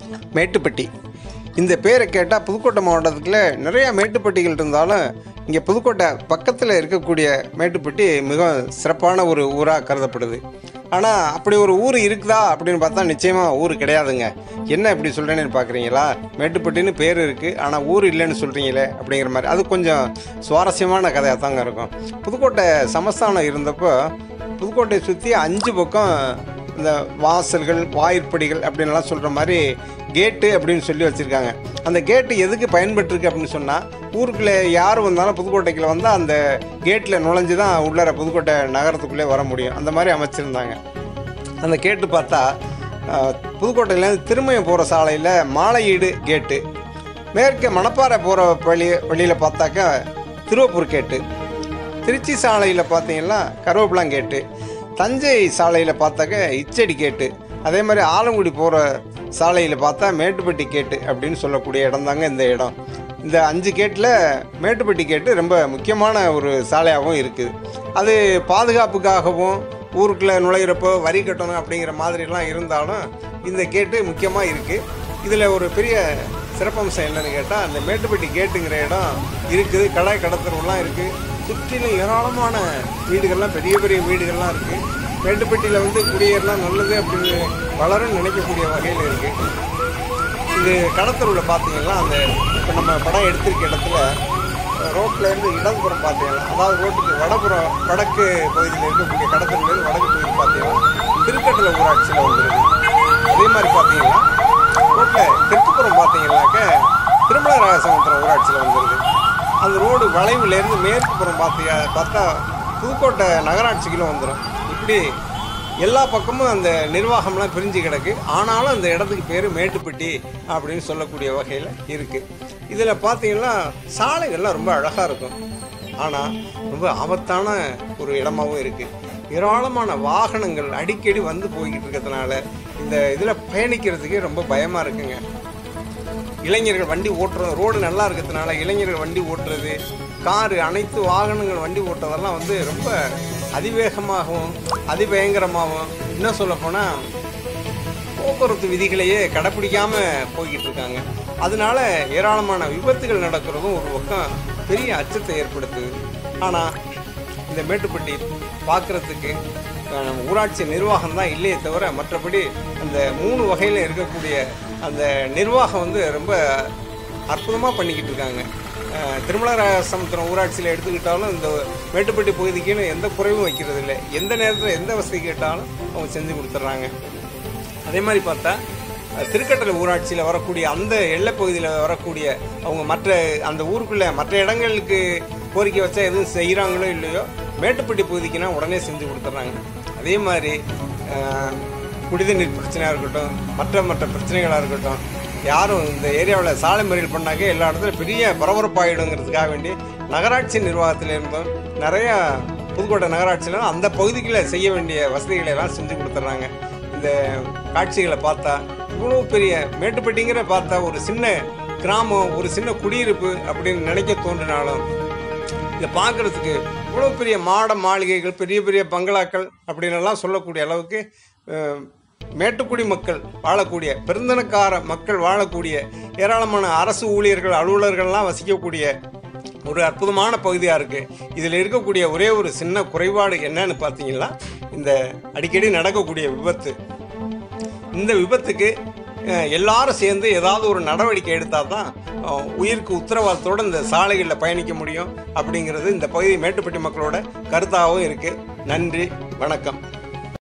மேட்டுப்பட்டி இந்த பேரை கேட்டால் புதுக்கோட்டை மாவட்டத்தில் நிறையா மேட்டுப்பட்டிகள் இருந்தாலும் இங்கே புதுக்கோட்டை பக்கத்தில் இருக்கக்கூடிய மேட்டுப்பட்டி மிக சிறப்பான ஒரு ஊராக கருதப்படுது ஆனால் அப்படி ஒரு ஊர் இருக்குதா அப்படின்னு பார்த்தா நிச்சயமாக ஊர் கிடையாதுங்க என்ன இப்படி சொல்கிறேன்னு பார்க்குறீங்களா மேட்டுப்பட்டின்னு பேர் இருக்குது ஆனால் ஊர் இல்லைன்னு சொல்கிறீங்களே அப்படிங்கிற மாதிரி அது கொஞ்சம் சுவாரஸ்யமான கதையாக தாங்க இருக்கும் புதுக்கோட்டை சமஸ்தானம் இருந்தப்போ புதுக்கோட்டையை சுற்றி அஞ்சு பக்கம் இந்த வாசல்கள் வாயிற்படிகள் அப்படின்லாம் சொல்கிற மாதிரி கேட்டு அப்படின்னு சொல்லி வச்சுருக்காங்க அந்த கேட்டு எதுக்கு பயன்பட்டுருக்கு அப்படின்னு சொன்னால் ஊருக்குள்ளே யார் வந்தாலும் புதுக்கோட்டைக்குள்ள வந்தால் அந்த கேட்டில் நுழைஞ்சு தான் உள்ளார புதுக்கோட்டை நகரத்துக்குள்ளே வர முடியும் அந்த மாதிரி அமைச்சிருந்தாங்க அந்த கேட்டு பார்த்தா அஹ், புதுக்கோட்டையிலேருந்து திருமயம் போகிற சாலையில் மாலையீடு கேட்டு மேற்கே மணப்பாறை போகிற வழி வழியில் பார்த்தாக்கா திருவப்பூர் கேட்டு திருச்சி சாலையில் பார்த்தீங்கன்னா கருவேப்பிலாம் கேட்டு தஞ்சை சாலையில் பார்த்தாக்க இச்சடி கேட்டு அதே மாதிரி ஆலங்குடி போகிற சாலையில் பார்த்தா மேட்டுப்பட்டி கேட்டு அப்படின்னு சொல்லக்கூடிய இடம் தாங்க இந்த இடம் இந்த அஞ்சு கேட்டில் மேட்டுப்பட்டி கேட்டு ரொம்ப முக்கியமான ஒரு சாலையாகவும் இருக்குது அது பாதுகாப்புக்காகவும் ஊருக்குள்ளே நுழையிறப்போ வரி கட்டணும் அப்படிங்கிற மாதிரிலாம் இருந்தாலும் இந்த கேட்டு முக்கியமாக இருக்குது இதில் ஒரு பெரிய சிறப்பம்சம் என்னன்னு கேட்டால் அந்த மேட்டுப்பட்டி கேட்டுங்கிற இடம் இருக்குது கடை கடத்தரவுலாம் இருக்குது சுற்றிலும் ஏராளமான வீடுகள்லாம் பெரிய பெரிய வீடுகள்லாம் இருக்குது மேட்டுப்பட்டியில் வந்து குடியேறலாம் நல்லது அப்படின்னு பலரும் நினைக்கக்கூடிய வகையில் இருக்குது இது கடத்தருவில் பார்த்தீங்கன்னா அந்த இப்போ நம்ம படம் எடுத்திருக்க இடத்துல ரோட்டில் இருந்து இடதுபுறம் பார்த்தீங்கன்னா அதாவது ரோட்டுக்கு வடபுறம் வடக்கு பகுதியில் இருக்கக்கூடிய கடத்தருலேருந்து வடக்கு பகுதி பார்த்தீங்கன்னா திருக்கட்டில் ஊராட்சியில் வந்துருது அதே மாதிரி பார்த்தீங்கன்னா ரோட்டில் தெற்குப்புறம் பார்த்தீங்கன்னாக்க திருமலராய சமுத்திரம் ஊராட்சியில் வந்துருது அந்த ரோடு வளைவுலேருந்து மேற்கு புறம் பார்த்தீங்க பார்த்தா புதுக்கோட்டை நகராட்சிக்குள்ள வந்துடும் இப்படி எல்லா பக்கமும் அந்த நிர்வாகம்லாம் பிரிஞ்சு கிடக்கு ஆனாலும் அந்த இடத்துக்கு பேர் மேட்டுப்பட்டி அப்படின்னு சொல்லக்கூடிய வகையில் இருக்குது இதில் பார்த்தீங்கன்னா சாலைகள்லாம் ரொம்ப அழகாக இருக்கும் ஆனால் ரொம்ப ஆபத்தான ஒரு இடமாவும் இருக்குது ஏராளமான வாகனங்கள் அடிக்கடி வந்து போய்கிட்டு இருக்கிறதுனால இந்த இதில் பயணிக்கிறதுக்கே ரொம்ப பயமாக இருக்குங்க இளைஞர்கள் வண்டி ஓட்டுறது ரோடு நல்லா இருக்கிறதுனால இளைஞர்கள் வண்டி ஓட்டுறது காரு அனைத்து வாகனங்கள் வண்டி ஓட்டுறதெல்லாம் வந்து ரொம்ப அதிவேகமாகவும் அதிபயங்கரமாகவும் இன்னும் சொல்லப்போனால் போக்குவரத்து விதிகளையே கடைப்பிடிக்காம போய்கிட்டு இருக்காங்க அதனால ஏராளமான விபத்துகள் நடக்கிறதும் ஒரு பக்கம் பெரிய அச்சத்தை ஏற்படுத்துது ஆனால் இந்த மேட்டுப்பட்டி பார்க்குறதுக்கு நம்ம ஊராட்சி நிர்வாகம் தான் இல்லையே தவிர மற்றபடி அந்த மூணு வகையில் இருக்கக்கூடிய அந்த நிர்வாகம் வந்து ரொம்ப அற்புதமாக பண்ணிக்கிட்டு இருக்காங்க அஹ், திருமலராசமுத்திரம் ஊராட்சியில் எடுத்துக்கிட்டாலும் இந்த மேட்டுப்பட்டி பகுதிக்குன்னு எந்த குறைவும் வைக்கிறது இல்லை எந்த நேரத்தில் எந்த வசதி கேட்டாலும் அவங்க செஞ்சு கொடுத்துட்றாங்க அதே மாதிரி பார்த்தா அஹ், திருக்கட்டளை ஊராட்சியில் வரக்கூடிய அந்த எல்லைப் பகுதியில் வரக்கூடிய அவங்க மற்ற அந்த ஊருக்குள்ளே மற்ற இடங்களுக்கு கோரிக்கை வச்சா எதுவும் செய்கிறாங்களோ இல்லையோ மேட்டுப்பட்டி பகுதிக்குனா உடனே செஞ்சு கொடுத்துட்றாங்க அதே மாதிரி அஹ், குடிநீர் பிரச்சனையாக இருக்கட்டும் மற்ற மற்ற பிரச்சனைகளாக இருக்கட்டும் யாரும் இந்த ஏரியாவில் சாலை மறியல் பண்ணாக்க எல்லா இடத்துலையும் பெரிய பரபரப்பாயிடுங்கிறதுக்காக வேண்டி நகராட்சி நிர்வாகத்தில் இருந்தும் நிறையா புதுக்கோட்டை நகராட்சியில் அந்த பகுதிக்குள்ள செய்ய வேண்டிய வசதிகளை எல்லாம் செஞ்சு கொடுத்துட்றாங்க இந்த காட்சிகளை பார்த்தா இவ்வளோ பெரிய மேட்டுப்பட்டிங்கிற பார்த்தா ஒரு சின்ன கிராமம் ஒரு சின்ன குடியிருப்பு அப்படின்னு நினைக்க தோன்றினாலும் இதை பார்க்குறதுக்கு இவ்வளோ பெரிய மாட மாளிகைகள் பெரிய பெரிய பங்களாக்கள் அப்படின்னு எல்லாம் சொல்லக்கூடிய அளவுக்கு அஹ், மேட்டுக்குடி மக்கள் வாழக்கூடிய பெருந்தனக்கார மக்கள் வாழக்கூடிய ஏராளமான அரசு ஊழியர்கள் அலுவலர்கள்லாம் வசிக்கக்கூடிய ஒரு அற்புதமான பகுதியாக இருக்குது இதில் இருக்கக்கூடிய ஒரே ஒரு சின்ன குறைபாடு என்னன்னு பார்த்தீங்கன்னா இந்த அடிக்கடி நடக்கக்கூடிய விபத்து இந்த விபத்துக்கு அஹ், எல்லாரும் சேர்ந்து ஏதாவது ஒரு நடவடிக்கை எடுத்தால் தான் அஹ், உயிருக்கு உத்தரவாதத்தோடு இந்த சாலைகளில் பயணிக்க முடியும் அப்படிங்கிறது இந்த பகுதி மேட்டுப்பட்டி மக்களோட கருத்தாகவும் இருக்குது நன்றி வணக்கம்